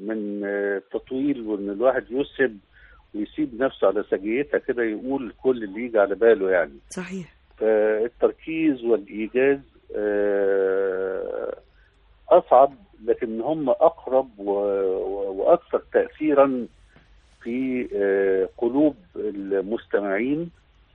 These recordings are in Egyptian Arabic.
من آه، تطويل وان الواحد يسهب ويسيب نفسه على سجيتها كده يقول كل اللي يجي على باله يعني صحيح فالتركيز والايجاز آه، اصعب لكن هم اقرب و- و- واكثر تاثيرا في آه، قلوب المستمعين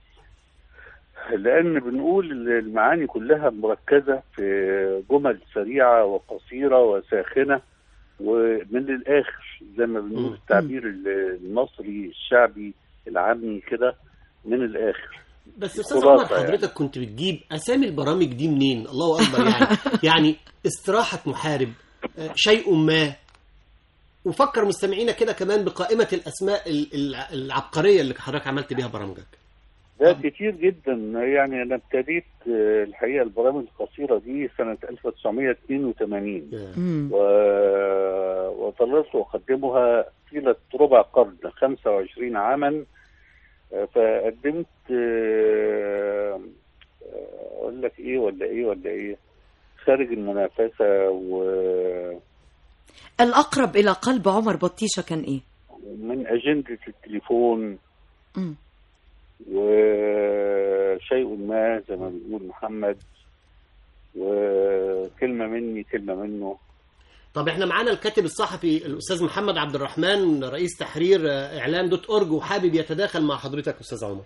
لان بنقول المعاني كلها مركزه في جمل سريعه وقصيره وساخنه ومن الاخر زي ما بنقول مم. التعبير المصري الشعبي العامي كده من الاخر بس استاذ عمر خلاصة يعني. حضرتك كنت بتجيب اسامي البرامج دي منين الله اكبر يعني يعني استراحه محارب آه، شيء ما وفكر مستمعينا كده كمان بقائمه الاسماء ال- الع- العبقريه اللي حضرتك عملت بيها برامجك ده كتير جدا يعني انا ابتديت آه، الحقيقه البرامج القصيره دي سنه 1982 مم. و... وظللت اقدمها طيله ربع قرن 25 عاما آه، فقدمت آه، آه، اقول لك ايه ولا ايه ولا ايه خارج المنافسه ومن الأقرب إلى قلب عمر بطيشة كان إيه؟ اجنده التليفون مم. وشيء ما زي ما بيقول محمد وكلمة مني كلمة منه طب احنا معانا الكاتب الصحفي الاستاذ محمد عبد الرحمن رئيس تحرير آه، اعلام دوت اورج وحابب يتداخل مع حضرتك استاذ عمر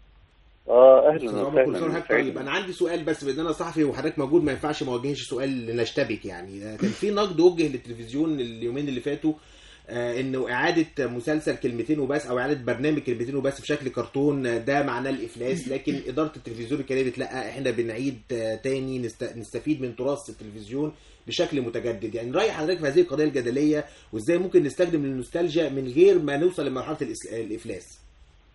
اه أستاذ اهلا عمر كل سنه وسهلا وحضرتك طيب انا عندي سؤال بس بان انا صحفي وحضرتك موجود ما ينفعش ما اوجهش سؤال لنشتبك يعني كان في نقد وجه للتلفزيون اليومين اللي فاتوا آه، انه اعاده مسلسل كلمتين وبس او اعاده برنامج كلمتين وبس في شكل كرتون آه، ده معناه الافلاس لكن اداره التلفزيون الكلام لا احنا بنعيد آه، تاني نست- نستفيد من تراث التلفزيون بشكل متجدد يعني راي حضرتك في هذه القضيه الجدليه وازاي ممكن نستخدم النوستالجيا من غير ما نوصل لمرحله الإس- الافلاس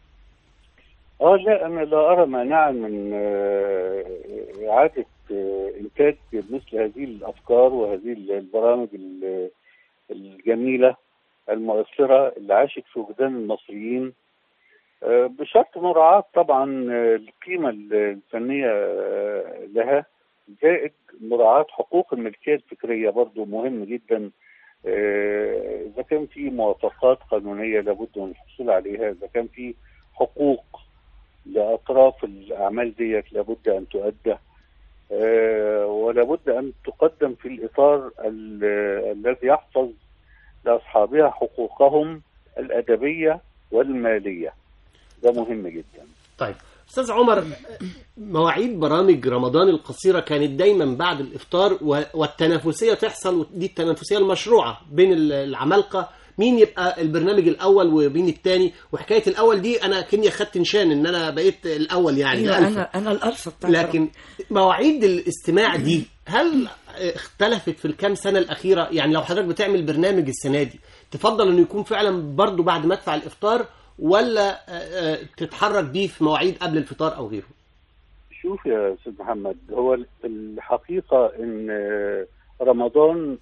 اه لا انا لا ارى مانعا من آه، اعادة آه، انتاج مثل هذه الافكار وهذه البرامج ال- الجميلة المؤثرة اللي عاشت في وجدان المصريين آه، بشرط مراعاة طبعا آه، القيمة الفنية آه، لها زائد مراعاة حقوق الملكية الفكرية برضو مهم جدا آه، إذا كان في موافقات قانونية لابد من الحصول عليها إذا كان في حقوق لأطراف الأعمال ديت لابد أن تؤدى آه، ولابد أن تقدم في الإطار ال- الذي يحفظ لأصحابها حقوقهم الأدبية والمالية ده مهم جدا طيب استاذ عمر مواعيد برامج رمضان القصيره كانت دايما بعد الافطار و- والتنافسيه تحصل ودي التنافسيه المشروعه بين ال- العمالقه مين يبقى البرنامج الاول ومين الثاني وحكايه الاول دي انا كني اخدت نشان ان انا بقيت الاول يعني أيوة الألفة. أنا أنا الألفة بتاعت لكن مواعيد الاستماع دي هل اختلفت في الكام سنه الاخيره يعني لو حضرتك بتعمل برنامج السنه دي تفضل انه يكون فعلا برضو بعد مدفع الافطار ولا آه، آه، تتحرك بيه في مواعيد قبل الفطار او غيره شوف يا استاذ محمد هو الحقيقه ان رمضان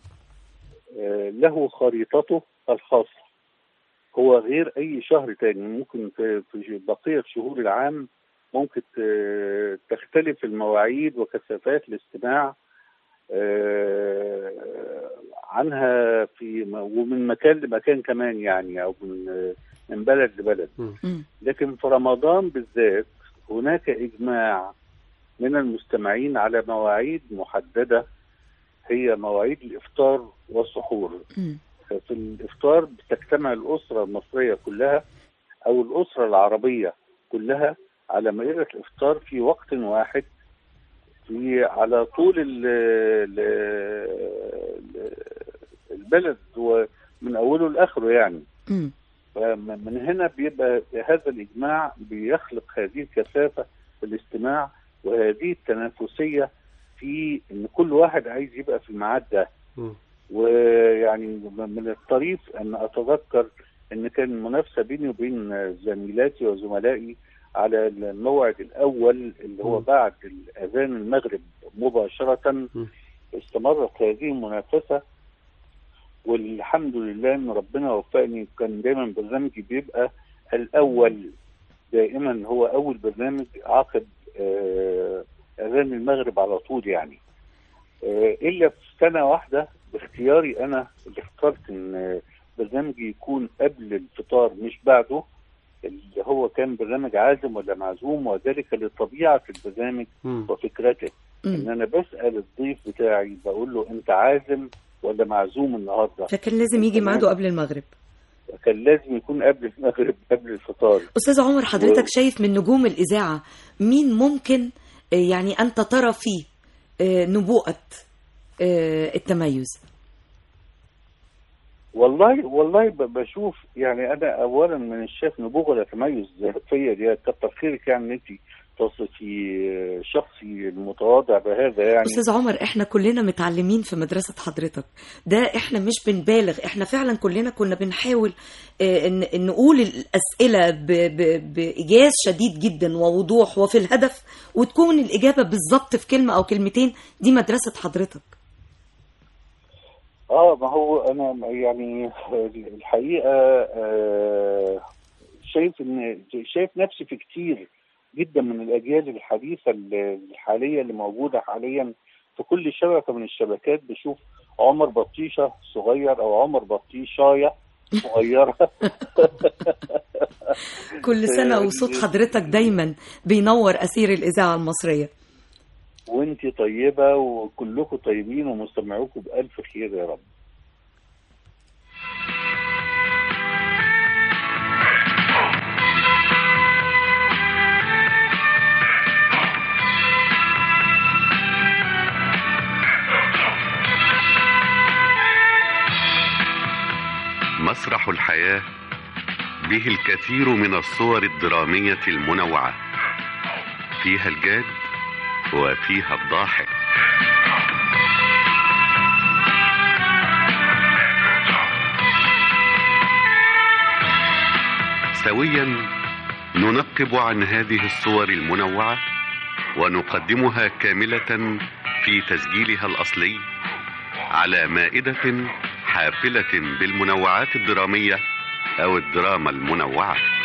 له خريطته الخاصه هو غير اي شهر تاني ممكن في في بقيه شهور العام ممكن ت- تختلف المواعيد وكثافات الاستماع آه، عنها في ومن مكان لمكان كمان يعني او من من بلد لبلد مم. لكن في رمضان بالذات هناك اجماع من المستمعين على مواعيد محدده هي مواعيد الافطار والسحور مم. في الافطار بتجتمع الاسره المصريه كلها او الاسره العربيه كلها على مائده الافطار في وقت واحد في على طول ال ال ال- البلد ومن اوله لاخره يعني مم. فمن هنا بيبقى هذا الاجماع بيخلق هذه الكثافه في الاستماع وهذه التنافسيه في ان كل واحد عايز يبقى في الميعاد ده ويعني من الطريف ان اتذكر ان كان منافسه بيني وبين زميلاتي وزملائي على الموعد الاول اللي هو م. بعد اذان المغرب مباشره استمرت هذه المنافسه والحمد لله ان ربنا وفقني كان دايما برنامجي بيبقى الاول دائما هو اول برنامج عقب آه، اذان المغرب على طول يعني آه، الا في سنه واحده باختياري انا اللي اخترت ان برنامج يكون قبل الفطار مش بعده اللي هو كان برنامج عازم ولا معزوم وذلك لطبيعه البرنامج مم. وفكرته مم. ان انا بسال الضيف بتاعي بقول له انت عازم ولا معزوم النهارده فكان لازم يجي ميعاده قبل المغرب كان لازم يكون قبل المغرب قبل الفطار استاذ عمر حضرتك و- شايف من نجوم الاذاعه مين ممكن آه، يعني انت ترى فيه آه، نبوءه آه، التميز والله والله ب- بشوف يعني انا اولا من الشاف نبوغ ولا تميز فيا دي كتر خيرك يعني ان انت تصفي شخصي المتواضع بهذا يعني استاذ عمر احنا كلنا متعلمين في مدرسه حضرتك ده احنا مش بنبالغ احنا فعلا كلنا كنا بنحاول آه، ان إن نقول الاسئله ب- ب- بايجاز شديد جدا ووضوح وفي الهدف وتكون الاجابه بالظبط في كلمه او كلمتين دي مدرسه حضرتك اه ما هو انا يعني الحقيقه آه شايف ان شايف نفسي في كتير جدا من الاجيال الحديثه الحاليه اللي موجوده حاليا في كل شبكه من الشبكات بشوف عمر بطيشه صغير او عمر بطيشايه صغيره كل سنه وصوت حضرتك دايما بينور اسير الاذاعه المصريه وانت طيبه وكلكم طيبين ومستمعوكم بالف خير يا رب مسرح الحياة به الكثير من الصور الدرامية المنوعة فيها الجاد وفيها الضاحك سويا ننقب عن هذه الصور المنوعة ونقدمها كاملة في تسجيلها الأصلي على مائدة حافلة بالمنوعات الدرامية أو الدراما المنوعة